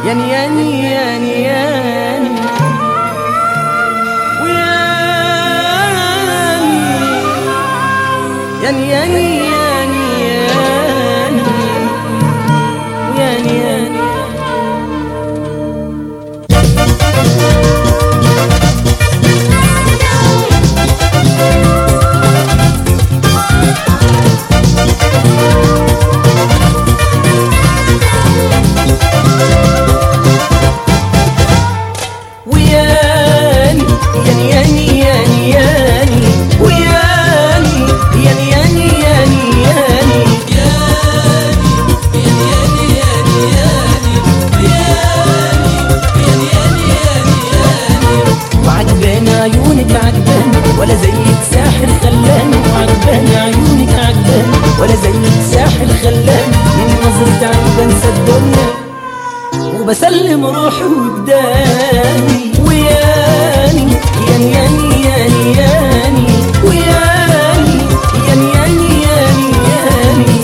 ياني ياني ياني ياني وياني ياني ياني ياني ياني وياني ياني وياني ياني ياني ياني ياني وياني ياني ياني ياني ياني وعجباني عيونك عجباني ولا زيك ساحر خلاني وعجباني عيونك عجباني ولا زيك ساحر خلاني من نظرة عيب انسى الدنيا وبسلم روحي وجداني وياني ياني ياني ياني ياني وياني ياني ياني ياني ياني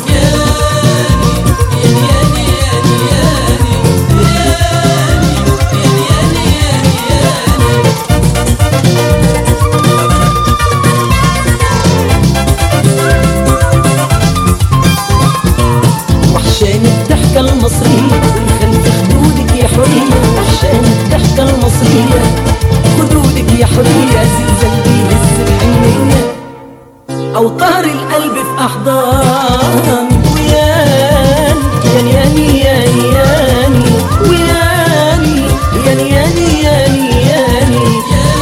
وحشاني الضحكة المصرية والخلف خدودك يا حرية وحشاني الضحكة المصرية خدودك يا حرية زلزال بيهز الحنية أو طهر القلب في أحضان وياني ياني ياني ياني ياني وياني ياني ياني ياني ياني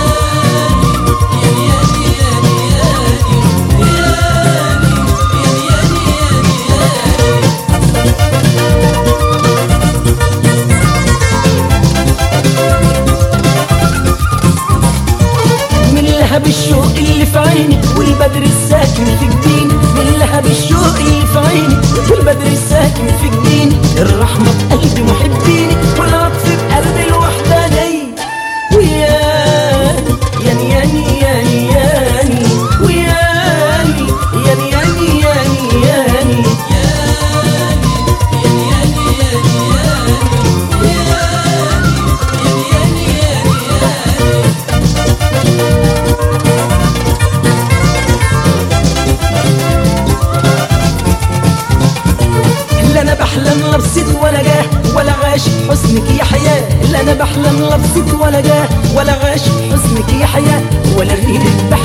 من لهب الشوق اللي في عيني والبدر الساكن في جبيني من لهب الشوق اللي في عيني والبدر الساكن في جبيني الرحمة في قلبي محبيني والعطف في قلبي الوحداني وياني ياني ياني ياني ياني وياني ياني ياني ياني ياني لا انا بحلم لا بصيت ولا جاه ولا غاشق حسنك يا حياة لا انا بحلم لا بصيت ولا جاه ولا غاشق حسنك يا حياة ولا غيرك بحلم